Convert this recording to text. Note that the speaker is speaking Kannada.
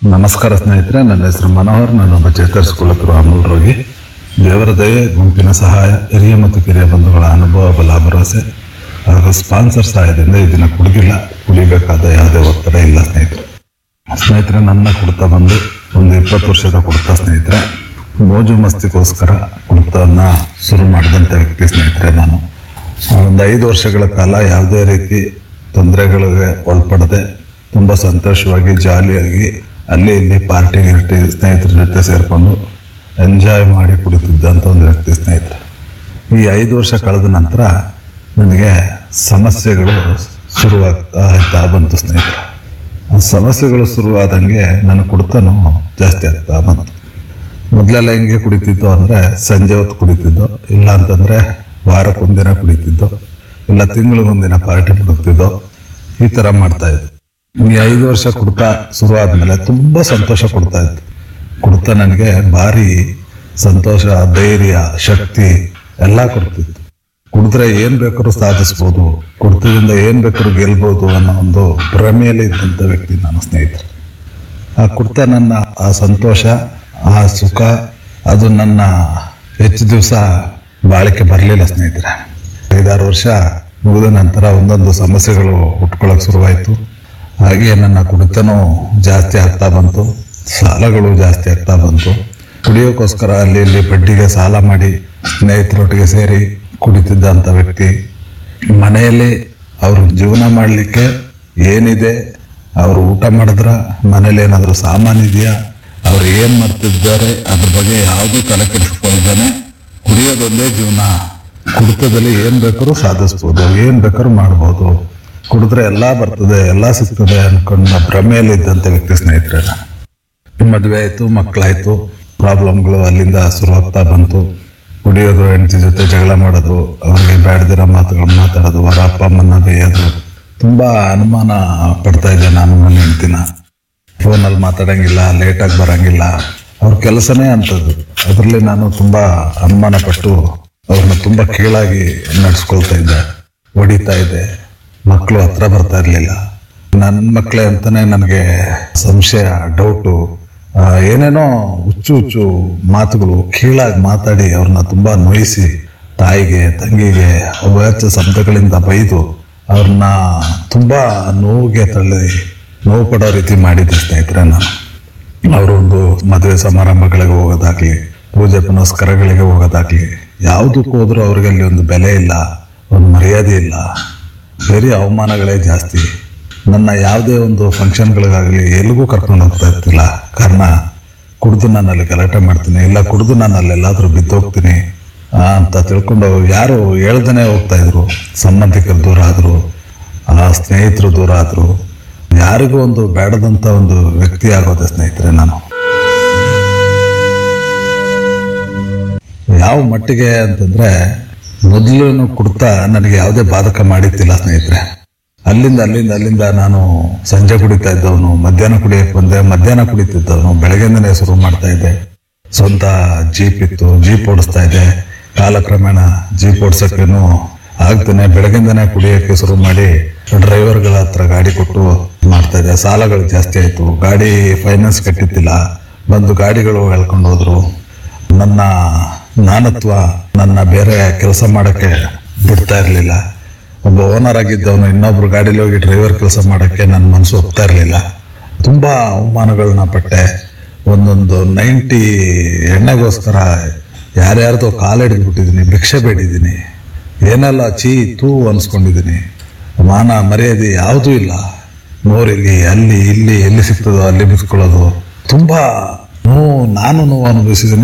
ನಮಸ್ಕಾರ ಸ್ನೇಹಿತರೆ ನನ್ನ ಹೆಸರು ಮನೋಹರ್ ನಾನೊಬ್ಬ ಚೇತರಿಸಿಕೊಳ್ಳುತ್ತಿರುವ ಅಮೂಲ್ ರೋಗಿ ದೇವರ ದಯೆ ಗುಂಪಿನ ಸಹಾಯ ಹಿರಿಯ ಮತ್ತು ಕಿರಿಯ ಬಂಧುಗಳ ಅನುಭವ ಬಲ ಭರವಸೆ ಹಾಗೂ ಸ್ಪಾನ್ಸರ್ ಸಹಾಯದಿಂದ ಇದನ್ನ ಕುಡಿದಿಲ್ಲ ಕುಡಿಬೇಕಾದ ಯಾವುದೇ ಒತ್ತಡ ಇಲ್ಲ ಸ್ನೇಹಿತರೆ ಸ್ನೇಹಿತರೆ ನನ್ನ ಕುಡ್ತಾ ಬಂದು ಒಂದು ಇಪ್ಪತ್ತು ವರ್ಷದ ಕುಡ್ತಾ ಸ್ನೇಹಿತರೆ ಮೋಜು ಮಸ್ತಿಗೋಸ್ಕರ ಕುಡ್ತನ್ನ ಶುರು ಮಾಡಿದಂಥ ವ್ಯಕ್ತಿ ಸ್ನೇಹಿತರೆ ನಾನು ಒಂದು ಐದು ವರ್ಷಗಳ ಕಾಲ ಯಾವುದೇ ರೀತಿ ತೊಂದರೆಗಳಿಗೆ ಒಳಪಡದೆ ತುಂಬ ಸಂತೋಷವಾಗಿ ಜಾಲಿಯಾಗಿ ಅಲ್ಲಿ ಇಲ್ಲಿ ಪಾರ್ಟಿ ಗಿರ್ಟಿ ಸ್ನೇಹಿತರ ಜೊತೆ ಸೇರಿಕೊಂಡು ಎಂಜಾಯ್ ಮಾಡಿ ಕುಡಿತಿದ್ದಂಥ ಒಂದು ವ್ಯಕ್ತಿ ಸ್ನೇಹಿತರೆ ಈ ಐದು ವರ್ಷ ಕಳೆದ ನಂತರ ನನಗೆ ಸಮಸ್ಯೆಗಳು ಶುರುವಾಗ್ತಾ ಆಯ್ತಾ ಬಂತು ಸ್ನೇಹಿತರೆ ಆ ಸಮಸ್ಯೆಗಳು ಶುರುವಾದಂಗೆ ನನ್ನ ಕುಡ್ತನು ಜಾಸ್ತಿ ಆಗ್ತಾ ಬಂತು ಮೊದಲೆಲ್ಲ ಹೆಂಗೆ ಕುಡಿತಿದ್ದೋ ಅಂದರೆ ಸಂಜೆ ಹೊತ್ತು ಕುಡಿತಿದ್ದೋ ಇಲ್ಲ ಅಂತಂದರೆ ವಾರಕ್ಕೊಂದಿನ ಕುಡಿತಿದ್ದೋ ಇಲ್ಲ ತಿಂಗಳಿಗೊಂದಿನ ಪಾರ್ಟಿ ಕುಡಿತಿದ್ದೋ ಈ ಥರ ಮಾಡ್ತಾ ಇದ್ದೆ ಈ ಐದು ವರ್ಷ ಕುಡ್ತಾ ಶುರು ಆದಮೇಲೆ ತುಂಬ ಸಂತೋಷ ಕೊಡ್ತಾ ಇತ್ತು ಕುಡ್ತಾ ನನಗೆ ಭಾರಿ ಸಂತೋಷ ಧೈರ್ಯ ಶಕ್ತಿ ಎಲ್ಲ ಕೊಡ್ತಿತ್ತು ಕುಡಿದ್ರೆ ಏನ್ ಬೇಕಾದ್ರೂ ಸಾಧಿಸ್ಬೋದು ಕುಡ್ತದಿಂದ ಏನ್ ಬೇಕಾದ್ರೂ ಗೆಲ್ಬೋದು ಅನ್ನೋ ಒಂದು ಭ್ರಮೆಯಲ್ಲಿ ಇದ್ದಂಥ ವ್ಯಕ್ತಿ ನಾನು ಸ್ನೇಹಿತರು ಆ ಕುಡ್ತ ನನ್ನ ಆ ಸಂತೋಷ ಆ ಸುಖ ಅದು ನನ್ನ ಹೆಚ್ಚು ದಿವಸ ಬಾಳಿಕೆ ಬರಲಿಲ್ಲ ಸ್ನೇಹಿತರೆ ಐದಾರು ವರ್ಷ ಮುಗಿದ ನಂತರ ಒಂದೊಂದು ಸಮಸ್ಯೆಗಳು ಹುಟ್ಕೊಳ್ಳೋಕೆ ಶುರುವಾಯಿತು ಹಾಗೆ ನನ್ನ ಕುಡಿತನೂ ಜಾಸ್ತಿ ಆಗ್ತಾ ಬಂತು ಸಾಲಗಳು ಜಾಸ್ತಿ ಆಗ್ತಾ ಬಂತು ಕುಡಿಯೋಕ್ಕೋಸ್ಕರ ಅಲ್ಲಿ ಇಲ್ಲಿ ಬಡ್ಡಿಗೆ ಸಾಲ ಮಾಡಿ ಸ್ನೇಹಿತರೊಟ್ಟಿಗೆ ಸೇರಿ ಕುಡಿತಿದ್ದಂಥ ವ್ಯಕ್ತಿ ಮನೆಯಲ್ಲಿ ಅವ್ರ ಜೀವನ ಮಾಡಲಿಕ್ಕೆ ಏನಿದೆ ಅವರು ಊಟ ಮಾಡಿದ್ರ ಮನೇಲಿ ಏನಾದರೂ ಸಾಮಾನು ಇದೆಯಾ ಅವ್ರು ಏನು ಮಾಡ್ತಿದ್ದಾರೆ ಅದ್ರ ಬಗ್ಗೆ ಯಾವುದೂ ತಲೆ ಕೆಡಿಸ್ಕೊಳ್ದಾನೆ ಕುಡಿಯೋದೊಂದೇ ಜೀವನ ಕುಡಿತದಲ್ಲಿ ಏನು ಬೇಕಾದ್ರೂ ಸಾಧಿಸ್ಬೋದು ಏನು ಬೇಕಾದ್ರೂ ಮಾಡ್ಬೋದು ಕುಡಿದ್ರೆ ಎಲ್ಲ ಬರ್ತದೆ ಎಲ್ಲ ಸಿಗ್ತದೆ ಅನ್ಕೊಂಡ ಭ್ರಮೆಯಲ್ಲಿ ಇದ್ದಂಥ ವ್ಯಕ್ತಿ ಸ್ನೇಹಿತರೆ ನಾನು. ಮದುವೆ ಆಯಿತು ಮಕ್ಕಳಾಯಿತು ಪ್ರಾಬ್ಲಮ್ಗಳು ಅಲ್ಲಿಂದ ಶುರುವಾಗ್ತಾ ಬಂತು ಕುಡಿಯೋದು ಹೆಂಡತಿ ಜೊತೆ ಜಗಳ ಮಾಡೋದು ಅವ್ರಿಗೆ ಬೇಡದಿರೋ ಮಾತುಗಳು ಮಾತಾಡೋದು ಅವರ ಅಪ್ಪ ಅಮ್ಮನ ಬೇಯೋದು ತುಂಬ ಅನುಮಾನ ಪಡ್ತಾ ಇದ್ದೆ ನಾನು ನನ್ನ ಹೆಂಡ್ತಿನ ಫೋನಲ್ಲಿ ಮಾತಾಡಂಗಿಲ್ಲ ಲೇಟಾಗಿ ಬರಂಗಿಲ್ಲ ಅವ್ರ ಕೆಲಸನೇ ಅಂಥದ್ದು ಅದರಲ್ಲಿ ನಾನು ತುಂಬ ಅನುಮಾನ ಪಟ್ಟು ಅವ್ರನ್ನ ತುಂಬ ಕೀಳಾಗಿ ನಡೆಸ್ಕೊಳ್ತಾ ಇದ್ದೆ ಹೊಡಿತಾ ಇದ್ದೆ ಮಕ್ಕಳು ಹತ್ರ ಬರ್ತಾ ಇರಲಿಲ್ಲ ನನ್ನ ಮಕ್ಕಳೇ ಅಂತಾನೆ ನನಗೆ ಸಂಶಯ ಡೌಟು ಆ, ಏನೇನೋ ಹುಚ್ಚು ಹುಚ್ಚು ಮಾತುಗಳು ಕೀಳಾಗಿ ಮಾತಾಡಿ ಅವ್ರನ್ನ ತುಂಬಾ ನೋಯಿಸಿ ತಾಯಿಗೆ ತಂಗಿಗೆ ಅವಾಚ್ಯ ಶಬ್ದಗಳಿಂದ ಬೈದು ಅವ್ರನ್ನ ತುಂಬಾ ನೋವಿಗೆ ತಳ್ಳಿ ನೋವು ಪಡೋ ರೀತಿ ಮಾಡಿದ್ದೆ ಸ್ನೇಹಿತರೆ ನಾನು ಅವರು ಒಂದು ಮದುವೆ ಸಮಾರಂಭಗಳಿಗೆ ಹೋಗೋದಾಗ್ಲಿ ಪೂಜೆ ಪುನಸ್ಕಾರಗಳಿಗೆ ಹೋಗೋದಾಗ್ಲಿ ಯಾವುದಕ್ಕೂ ಹೋದ್ರೂ ಅವ್ರಿಗೆ ಅಲ್ಲಿ ಒಂದು ಬೆಲೆ ಇಲ್ಲ ಒಂದು ಮರ್ಯಾದೆ ಇಲ್ಲ ಬರೀ ಅವಮಾನಗಳೇ ಜಾಸ್ತಿ ನನ್ನ ಯಾವುದೇ ಒಂದು ಫಂಕ್ಷನ್ಗಳಿಗಾಗಲಿ ಎಲ್ಲಿಗೂ ಕರ್ಕೊಂಡು ಹೋಗ್ತಾ ಇರ್ತಿಲ್ಲ ಕಾರಣ ಕುಡಿದು ನಾನು ಅಲ್ಲಿ ಗಲಾಟೆ ಮಾಡ್ತೀನಿ ಇಲ್ಲ ಕುಡಿದು ನಾನು ಅಲ್ಲೆಲ್ಲಾದ್ರೂ ಬಿದ್ದೋಗ್ತೀನಿ ಆ, ಅಂತ ತಿಳ್ಕೊಂಡು ಯಾರು ಹೇಳ್ದೇ ಹೋಗ್ತಾ ಇದ್ರು ಸಂಬಂಧಿಕರು ದೂರ ಆದರು ಆ ಸ್ನೇಹಿತರು ದೂರ ಆದರು ಯಾರಿಗೂ ಒಂದು ಬೇಡದಂಥ ಒಂದು ವ್ಯಕ್ತಿ ಆಗೋದೆ ಸ್ನೇಹಿತರೆ ನಾನು ಯಾವ ಮಟ್ಟಿಗೆ ಅಂತಂದ್ರೆ ಮೊದಲು ಕುಡ್ತಾ ನನಗೆ ಯಾವುದೇ ಬಾಧಕ ಮಾಡಿದ್ದಿಲ್ಲ ಸ್ನೇಹಿತರೆ ಅಲ್ಲಿಂದ ಅಲ್ಲಿಂದ ಅಲ್ಲಿಂದ ನಾನು ಸಂಜೆ ಕುಡಿತಾ ಇದ್ದವನು ಮಧ್ಯಾಹ್ನ ಕುಡಿಯಕ್ಕೆ ಬಂದೆ ಮಧ್ಯಾಹ್ನ ಕುಡಿತಿದ್ದವನು ಬೆಳಗ್ಗೆಯಿಂದನೇ ಶುರು ಮಾಡ್ತಾ ಇದ್ದೆ ಸ್ವಂತ ಜೀಪ್ ಇತ್ತು ಜೀಪ್ ಓಡಿಸ್ತಾ ಇದ್ದೆ ಕಾಲಕ್ರಮೇಣ ಜೀಪ್ ಓಡಿಸೋಕ್ಕೇನು ಆಗ್ತಾನೆ ಬೆಳಗ್ಗಿಂದನೇ ಕುಡಿಯೋಕ್ಕೆ ಶುರು ಮಾಡಿ ಡ್ರೈವರ್ಗಳ ಹತ್ರ ಗಾಡಿ ಕೊಟ್ಟು ಮಾಡ್ತಾ ಇದ್ದೆ ಸಾಲಗಳು ಜಾಸ್ತಿ ಆಯಿತು ಗಾಡಿ ಫೈನಾನ್ಸ್ ಕಟ್ಟಿದ್ದಿಲ್ಲ ಬಂದು ಗಾಡಿಗಳು ಎಳ್ಕೊಂಡು ಹೋದ್ರು ನನ್ನ ನಾನತ್ವ ನನ್ನ ಬೇರೆ ಕೆಲಸ ಮಾಡೋಕ್ಕೆ ಬಿಡ್ತಾ ಇರಲಿಲ್ಲ ಒಬ್ಬ ಓನರ್ ಆಗಿದ್ದವನು ಇನ್ನೊಬ್ರು ಗಾಡೀಲಿ ಹೋಗಿ ಡ್ರೈವರ್ ಕೆಲಸ ಮಾಡೋಕ್ಕೆ ನನ್ನ ಮನಸ್ಸು ಒಪ್ತಾ ಇರಲಿಲ್ಲ ತುಂಬ ಅವಮಾನಗಳನ್ನ ಪಟ್ಟೆ ಒಂದೊಂದು ನೈಂಟಿ ಎಣ್ಣೆಗೋಸ್ಕರ ಯಾರ್ಯಾರ್ದೋ ಕಾಲಿಡಿದ್ಬಿಟ್ಟಿದ್ದೀನಿ ಭಿಕ್ಷೆ ಬೇಡಿದ್ದೀನಿ ಏನೆಲ್ಲ ಚೀ ತೂ ಅನ್ಸ್ಕೊಂಡಿದ್ದೀನಿ ಮಾನ ಮರ್ಯಾದೆ ಯಾವುದೂ ಇಲ್ಲ ನೋರಿಲ್ಲಿ ಅಲ್ಲಿ ಇಲ್ಲಿ ಎಲ್ಲಿ ಸಿಗ್ತದೋ ಅಲ್ಲಿ ಬಿತ್ಕೊಳ್ಳೋದು ತುಂಬ ನೋವು ನಾನು ನೋವು ಅನುಭವಿಸಿದ್ದೀನಿ